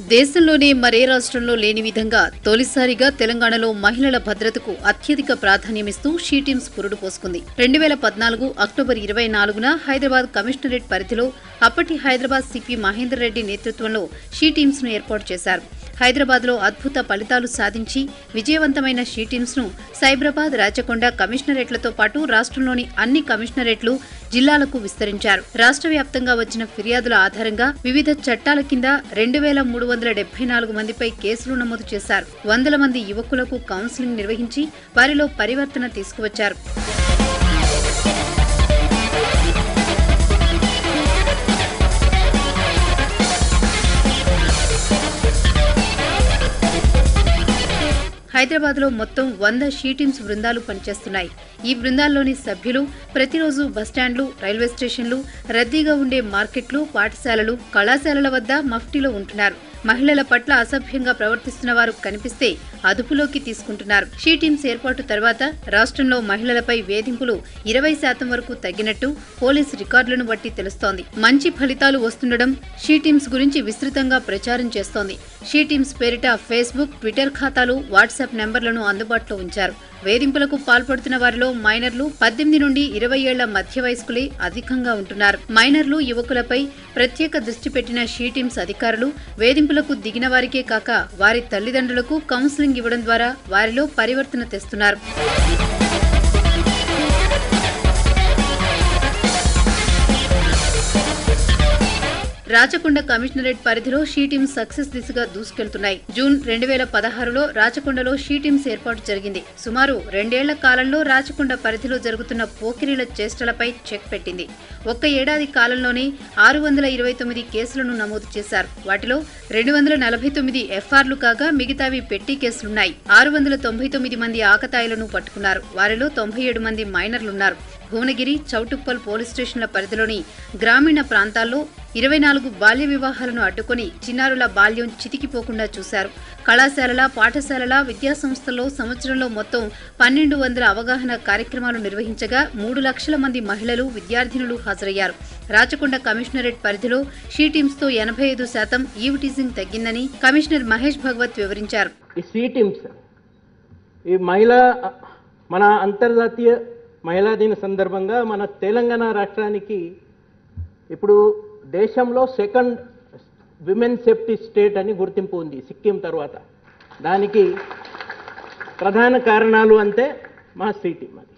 దేశంలోనే మరే రాష్ట్రంలో లేని విధంగా తొలిసారిగా తెలంగాణలో మహిళల భద్రతకు అత్యధిక ప్రాధాన్యమిస్తూ షీ టీమ్స్ పురుడు పోసుకుంది రెండు వేల పద్నాలుగు అక్టోబర్ ఇరవై నాలుగున హైదరాబాద్ కమిషనరేట్ పరిధిలో అప్పటి హైదరాబాద్ సిపి మహేందర్ రెడ్డి నేతృత్వంలో షీ టీమ్స్ ను ఏర్పాటు చేశారు హైదరాబాద్ లో అద్భుత ఫలితాలు సాధించి విజయవంతమైన షీ టీమ్స్ ను సైబరాబాద్ రాచకొండ కమిషనరేట్లతో పాటు రాష్ట్రంలోని అన్ని కమిషనరేట్లు జిల్లాలకు విస్తరించారు రాష్ట్ర వ్యాప్తంగా వచ్చిన ఫిర్యాదుల ఆధారంగా వివిధ చట్టాల కింద రెండు వేల మూడు వందల డెబ్బై నాలుగు మందిపై కేసులు నమోదు చేశారు వందల మంది యువకులకు కౌన్సిలింగ్ నిర్వహించి వారిలో పరివర్తన తీసుకువచ్చారు హైదరాబాద్ లో మొత్తం వంద షీ టీమ్స్ బృందాలు పనిచేస్తున్నాయి ఈ బృందాల్లోని సభ్యులు ప్రతిరోజు బస్టాండ్లు రైల్వే స్టేషన్లు రద్దీగా ఉండే మార్కెట్లు పాఠశాలలు కళాశాలల వద్ద మఫ్టీలో ఉంటున్నారు మహిళల పట్ల అసభ్యంగా ప్రవర్తిస్తున్న వారు కనిపిస్తే అదుపులోకి తీసుకుంటున్నారు షీ టీమ్స్ ఏర్పాటు తర్వాత రాష్ట్రంలో మహిళలపై వేధింపులు ఇరవై శాతం వరకు తగ్గినట్టు పోలీసు రికార్డులను బట్టి తెలుస్తోంది మంచి ఫలితాలు వస్తుండడం షీ టీమ్స్ గురించి విస్తృతంగా ప్రచారం చేస్తోంది షీ టీమ్స్ పేరిట ఫేస్బుక్ ట్విట్టర్ ఖాతాలు వాట్సాప్ నెంబర్లను అందుబాటులో ఉంచారు వేధింపులకు పాల్పడుతున్న వారిలో మైనర్లు పద్దెనిమిది నుండి ఇరవై ఏళ్ల మధ్య వయస్కులే అధికంగా ఉంటున్నారు మైనర్లు యువకులపై ప్రత్యేక దృష్టి పెట్టిన షీ టీమ్స్ అధికారులు వేధింపులకు దిగిన వారికే కాక వారి తల్లిదండ్రులకు కౌన్సిలింగ్ ఇవ్వడం ద్వారా వారిలో పరివర్తన తెస్తున్నారు రాచకొండ కమిషనరేట్ పరిధిలో షీ టీమ్స్ సక్సెస్ దిశగా దూసుకెళ్తున్నాయి జూన్ రెండు వేల పదహారులో రాచకొండలో షీ టీమ్స్ ఏర్పాటు జరిగింది సుమారు రెండేళ్ల కాలంలో రాచకొండ పరిధిలో జరుగుతున్న పోకిరీల చేష్టలపై చెక్ పెట్టింది ఒక్క ఏడాది కాలంలోనే ఆరు వందల ఇరవై తొమ్మిది కేసులను నమోదు చేశారు వాటిలో రెండు వందల నలభై తొమ్మిది ఎఫ్ఆర్లు కాగా మిగతావి పెట్టి కేసులున్నాయి ఆరు వందల తొంభై తొమ్మిది మంది ఆకతాయిలను పట్టుకున్నారు వారిలో తొంభై ఏడు మంది మైనర్లున్నారు భువనగిరి చౌటుప్పల్ పోలీస్ స్టేషన్ల పరిధిలోని గ్రామీణ ప్రాంతాల్లో ఇరవై నాలుగు బాల్య వివాహాలను అడ్డుకొని చిన్నారుల బాల్యం చితికిపోకుండా చూశారు కళాశాలల పాఠశాలల విద్యాసంస్థల్లో సంవత్సరంలో మొత్తం పన్నెండు వందల అవగాహన కార్యక్రమాలు నిర్వహించగా మూడు లక్షల మంది మహిళలు విద్యార్థినులు హాజరయ్యారు రాచకొండ కమిషనరేట్ పరిధిలో షీ టీమ్స్తో ఎనభై ఐదు శాతం ఈవ్ టీజింగ్ తగ్గిందని కమిషనర్ మహేష్ భగవత్ వివరించారు ఈ సీ టీమ్స్ ఈ మహిళా మన అంతర్జాతీయ మహిళా దిన సందర్భంగా మన తెలంగాణ రాష్ట్రానికి ఇప్పుడు దేశంలో సెకండ్ విమెన్ సేఫ్టీ స్టేట్ అని గుర్తింపు ఉంది సిక్కిం తర్వాత దానికి ప్రధాన కారణాలు అంటే మా సిటీ మాది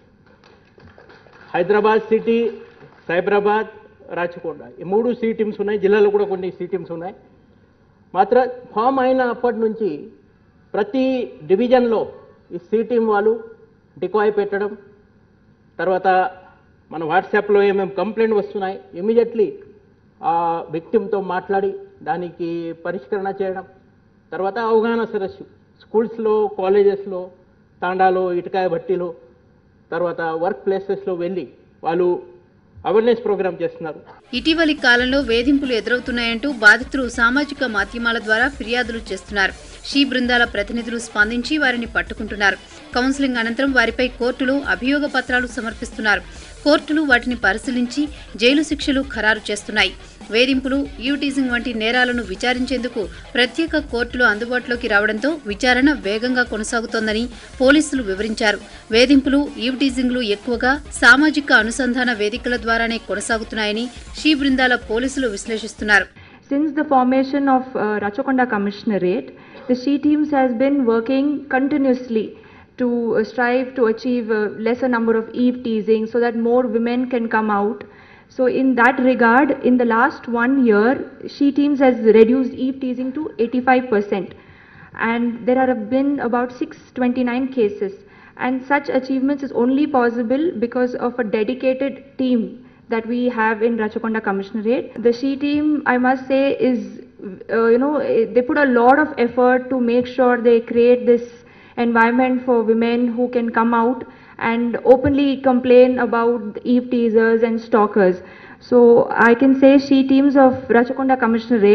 హైదరాబాద్ సిటీ సైబరాబాద్ రాచకొండ ఈ మూడు సీ టీమ్స్ ఉన్నాయి జిల్లాలో కూడా కొన్ని సీ టీమ్స్ ఉన్నాయి మాత్ర ఫామ్ అయిన అప్పటి నుంచి ప్రతి డివిజన్లో ఈ సి టీం వాళ్ళు డికాయ్ పెట్టడం తర్వాత మన వాట్సాప్లో ఏమేమి కంప్లైంట్ వస్తున్నాయి ఇమీడియట్లీ ఆ విక్టిమ్తో మాట్లాడి దానికి పరిష్కరణ చేయడం తర్వాత అవగాహన సదస్సు స్కూల్స్లో కాలేజెస్లో తాండాలో ఇటుకాయ భట్టిలో తర్వాత వర్క్ ప్లేసెస్లో వెళ్ళి వాళ్ళు అవేర్నెస్ ప్రోగ్రామ్ చేస్తున్నారు ఇటీవలి కాలంలో వేధింపులు ఎదురవుతున్నాయంటూ బాధితులు సామాజిక మాధ్యమాల ద్వారా ఫిర్యాదులు చేస్తున్నారు షీ బృందాల ప్రతినిధులు స్పందించి వారిని పట్టుకుంటున్నారు కౌన్సిలింగ్ అనంతరం వారిపై కోర్టులో అభియోగ పత్రాలు సమర్పిస్తున్నారు కోర్టులు వాటిని పరిశీలించి జైలు శిక్షలు ఖరారు చేస్తున్నాయి వేధింపులు యూటీజింగ్ వంటి నేరాలను విచారించేందుకు ప్రత్యేక కోర్టులు అందుబాటులోకి రావడంతో విచారణ వేగంగా కొనసాగుతోందని పోలీసులు వివరించారు వేధింపులు ఈవ్టీజింగ్లు ఎక్కువగా సామాజిక అనుసంధాన వేదికల ద్వారానే కొనసాగుతున్నాయని షీ బృందాల పోలీసులు విశ్లేషిస్తున్నారు Since the formation of uh, Rachakonda Commissionerate, the SHE teams has been working continuously to uh, strive to achieve a lesser number of eve teasing so that more women can come out. So in that regard, in the last one year, SHE teams has reduced eve teasing to 85%. And there have been about 629 cases. And such achievements is only possible because of a dedicated team that we have in Rachakonda Commissionerate. The SHE team, I must say, is, uh, you know, eh, they put a lot of effort to make sure they create this environment for women who can come out and openly complain about eve teasers and stalkers. So I can say SHE teams of Rachakonda Commissionerate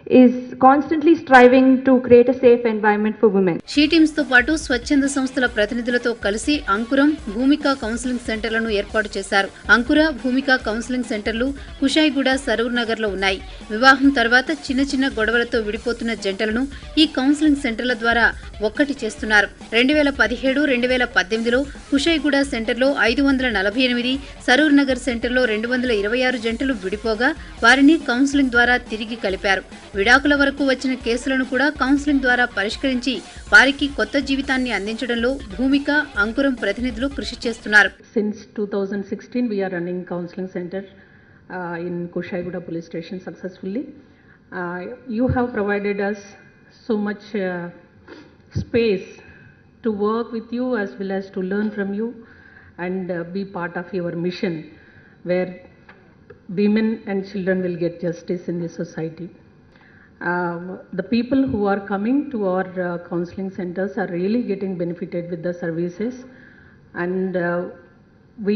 is constantly striving to create a safe environment for women. She teams తో పాటు స్వచ్ఛంద సంస్థల ప్రతినిధులతో కలిసి అంకురం భూమిక counselling సెంటర్లను ఏర్పాటు చేశారు అంకుర భూమిక కౌన్సిలింగ్ సెంటర్లు కుషాయిగూడ సరూర్ నగర్ లో ఉన్నాయి వివాహం తర్వాత చిన్న చిన్న గొడవలతో విడిపోతున్న జంటలను ఈ కౌన్సిలింగ్ సెంటర్ల ద్వారా ఒక్కటి చేస్తున్నారు రెండు వేల పదిహేడు రెండు వేల పద్దెనిమిదిలో కుషాయిగూడ సెంటర్లో ఐదు వందల నలభై ఎనిమిది సరూర్ నగర్ సెంటర్లో రెండు వందల ఇరవై ఆరు జంటలు విడిపోగా వారిని కౌన్సిలింగ్ ద్వారా తిరిగి కలిపారు విడాకుల వరకు వచ్చిన కేసులను కూడా కౌన్సిలింగ్ ద్వారా పరిష్కరించి వారికి కొత్త జీవితాన్ని అందించడంలో భూమిక అంకురం ప్రతినిధులు కృషి చేస్తున్నారు Since 2016, we are running counseling center uh, in Kushaiguda police station successfully. Uh, you have provided us so much uh, space to work with you as well as to learn from you and uh, be part of your mission where women and children will get justice in the society. Um, the people who are coming to our uh, counseling centers are really getting benefited with the services and uh, we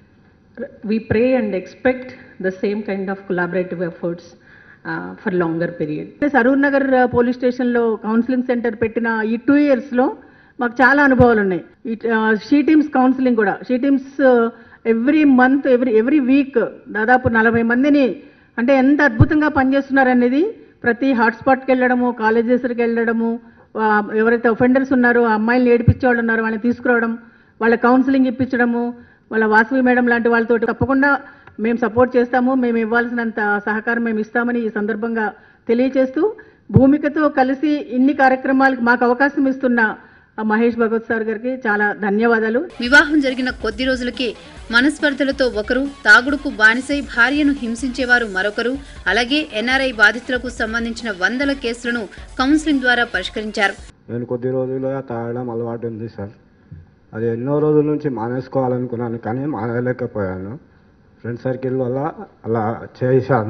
we pray and expect the same kind of collaborative efforts uh, for longer period. Saroor Nagar police స్టేషన్లో counselling centre పెట్టిన ఈ two ఇయర్స్లో మాకు చాలా అనుభవాలు ఉన్నాయి ఈ she teams counselling కూడా she teams every month every every week దాదాపు నలభై మందిని అంటే ఎంత అద్భుతంగా పనిచేస్తున్నారనేది ప్రతి హాట్స్పాట్కి వెళ్ళడము కాలేజెస్కి వెళ్ళడము ఆ, ఎవరైతే ఒఫెండర్స్ ఉన్నారో ఆ అమ్మాయిలు ఏడిపించే వాళ్ళు ఉన్నారో వాళ్ళని తీసుకురావడం వాళ్ళ కౌన్సిలింగ్ ఇప్పించడము వాళ్ళ వాసవి మేడం లాంటి వాళ్ళతో తప్పకుండా మేము సపోర్ట్ చేస్తాము మేము ఇవ్వాల్సినంత సహకారం మేము ఇస్తామని ఈ సందర్భంగా తెలియజేస్తూ భూమికతో కలిసి ఇన్ని కార్యక్రమాలకు మాకు అవకాశం ఇస్తున్న ఆ మహేష్ భగవత్ సార్ గారికి చాలా ధన్యవాదాలు వివాహం జరిగిన కొద్ది రోజులకే మనస్పర్ధలతో ఒకరు తాగుడుకు బానిసై భార్యను హింసించేవారు మరొకరు అలాగే ఎన్ఆర్ఐ బాధితులకు సంబంధించిన వందల కేసులను కౌన్సిలింగ్ ద్వారా పరిష్కరించారు నేను కొద్ది రోజులుగా తాగడం అలవాటు ఉంది సార్ అది ఎన్నో రోజుల నుంచి మానేసుకోవాలనుకున్నాను కానీ మానేయలేకపోయాను ఫ్రెండ్ సర్కిల్ వల్ల అలా చేశాను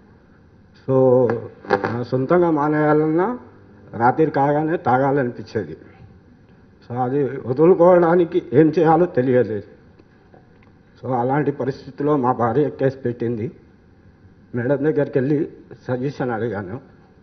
సో నా సొంతంగా మానేయాలన్నా రాత్రి కాగానే తాగాలనిపించేది సో అది వదులుకోవడానికి ఏం చేయాలో తెలియలేదు సో అలాంటి పరిస్థితిలో మా భార్య కేసు పెట్టింది మేడం దగ్గరికి వెళ్ళి సజెషన్ అడిగాను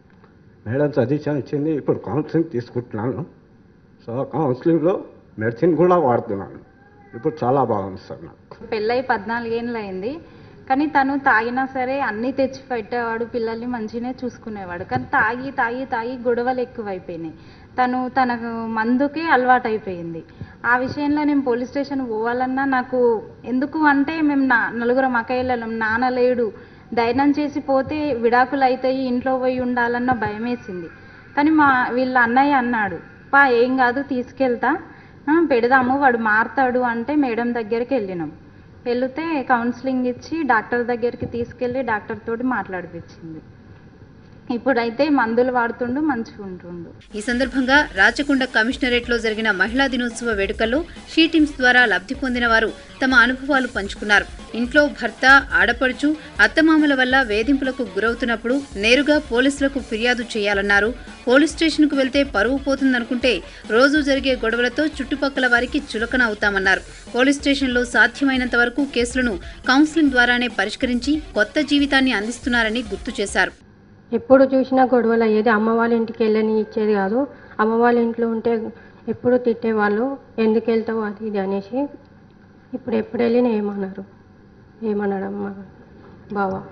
మేడం సజెషన్ ఇచ్చింది ఇప్పుడు కౌన్సిలింగ్ తీసుకుంటున్నాను సో కౌన్సిలింగ్లో మెడిసిన్ కూడా వాడుతున్నాను ఇప్పుడు చాలా బాగుంది సార్ నాకు పెళ్ళై పద్నాలుగేళ్ళు అయింది కానీ తను తాగినా సరే అన్నీ తెచ్చి పెట్టేవాడు పిల్లల్ని మంచిగానే చూసుకునేవాడు కానీ తాగి తాగి తాగి గొడవలు ఎక్కువైపోయినాయి తను తనకు మందుకే అలవాటైపోయింది ఆ విషయంలో నేను పోలీస్ స్టేషన్ పోవాలన్నా నాకు ఎందుకు అంటే మేము నా నలుగురం అక్కయ్యలం నాన్న లేడు ధైర్యం చేసి పోతే విడాకులు అవుతాయి ఇంట్లో పోయి ఉండాలన్న భయం వేసింది కానీ మా వీళ్ళ అన్నయ్య అన్నాడు పా ఏం కాదు తీసుకెళ్తా ఆ, పెడదాము వాడు మారతాడు అంటే మేడం దగ్గరికి వెళ్ళినాం వెళితే కౌన్సిలింగ్ ఇచ్చి డాక్టర్ దగ్గరికి తీసుకెళ్ళి డాక్టర్ తోటి మాట్లాడిపించింది ఇప్పుడైతే మందులు వాడుతుండు మంచిగా ఉంటుండు ఈ సందర్భంగా రాచకొండ కమిషనరేట్ లో జరిగిన మహిళా దినోత్సవ వేడుకల్లో షీ టీమ్స్ ద్వారా లబ్ధి పొందిన వారు తమ అనుభవాలు పంచుకున్నారు ఇంట్లో భర్త ఆడపడుచు అత్తమామల వల్ల వేధింపులకు గురవుతున్నప్పుడు నేరుగా పోలీసులకు ఫిర్యాదు చేయాలన్నారు పోలీస్ స్టేషన్కు వెళ్తే పరువు పోతుందనుకుంటే రోజు జరిగే గొడవలతో చుట్టుపక్కల వారికి చులకన అవుతామన్నారు పోలీస్ స్టేషన్లో సాధ్యమైనంత వరకు కేసులను కౌన్సిలింగ్ ద్వారానే పరిష్కరించి కొత్త జీవితాన్ని అందిస్తున్నారని గుర్తు చేశారు ఎప్పుడు చూసినా గొడవలు అయ్యేది అమ్మ వాళ్ళ ఇంటికి వెళ్ళని ఇచ్చేది కాదు అమ్మ వాళ్ళ ఇంట్లో ఉంటే ఎప్పుడు తిట్టేవాళ్ళు ఎందుకు వెళ్తావు అది ఇది అనేసి ఇప్పుడు ఎప్పుడు వెళ్ళినా ఏమన్నారు ఏమన్నాడమ్మా బావా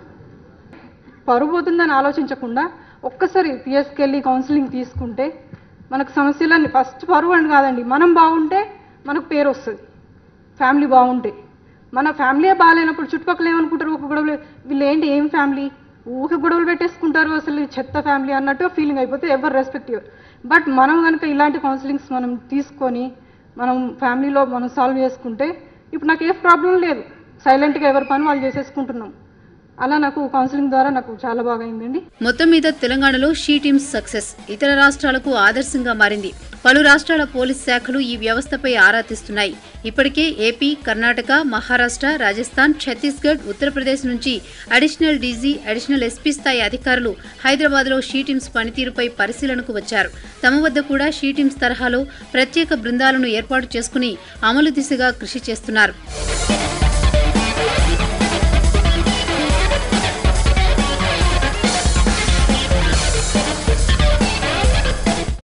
పరువు పోతుందని ఆలోచించకుండా ఒక్కసారి పిఎస్కెళ్ళి కౌన్సిలింగ్ తీసుకుంటే మనకు సమస్యలన్నీ ఫస్ట్ పరువు అని కాదండి మనం బాగుంటే మనకు పేరు వస్తుంది ఫ్యామిలీ బాగుంటే మన ఫ్యామిలీ బాగాలేనప్పుడు చుట్టుపక్కల ఏమనుకుంటారు ఒక గొడవలు వీళ్ళు ఏంటి ఏం ఫ్యామిలీ ఊకే గొడవలు పెట్టేసుకుంటారు అసలు ఈ చెత్త ఫ్యామిలీ అన్నట్టు ఫీలింగ్ అయిపోతే ఎవరు రెస్పెక్ట్ ఇవ్వరు బట్ మనం కనుక ఇలాంటి కౌన్సిలింగ్స్ మనం తీసుకొని మనం ఫ్యామిలీలో మనం సాల్వ్ చేసుకుంటే ఇప్పుడు నాకు ఏ ప్రాబ్లం లేదు సైలెంట్గా ఎవరి పని వాళ్ళు చేసేసుకుంటున్నాం అలా నాకు కౌన్సిలింగ్ ద్వారా నాకు చాలా బాగా అయిందండి మొత్తం మీద తెలంగాణలో షీ టీమ్స్ సక్సెస్ ఇతర రాష్ట్రాలకు ఆదర్శంగా మారింది పలు రాష్ట్రాల పోలీస్ శాఖలు ఈ వ్యవస్థపై ఆరా తీస్తున్నాయి ఇప్పటికే ఏపీ కర్ణాటక మహారాష్ట్ర రాజస్థాన్ ఛత్తీస్గఢ్ ఉత్తరప్రదేశ్ నుంచి అడిషనల్ డీజీ అడిషనల్ ఎస్పీ స్థాయి అధికారులు హైదరాబాద్లో షీ టీమ్స్ పనితీరుపై పరిశీలనకు వచ్చారు తమ వద్ద కూడా షీ టీమ్స్ తరహాలో ప్రత్యేక బృందాలను ఏర్పాటు చేసుకుని అమలు దిశగా కృషి చేస్తున్నారు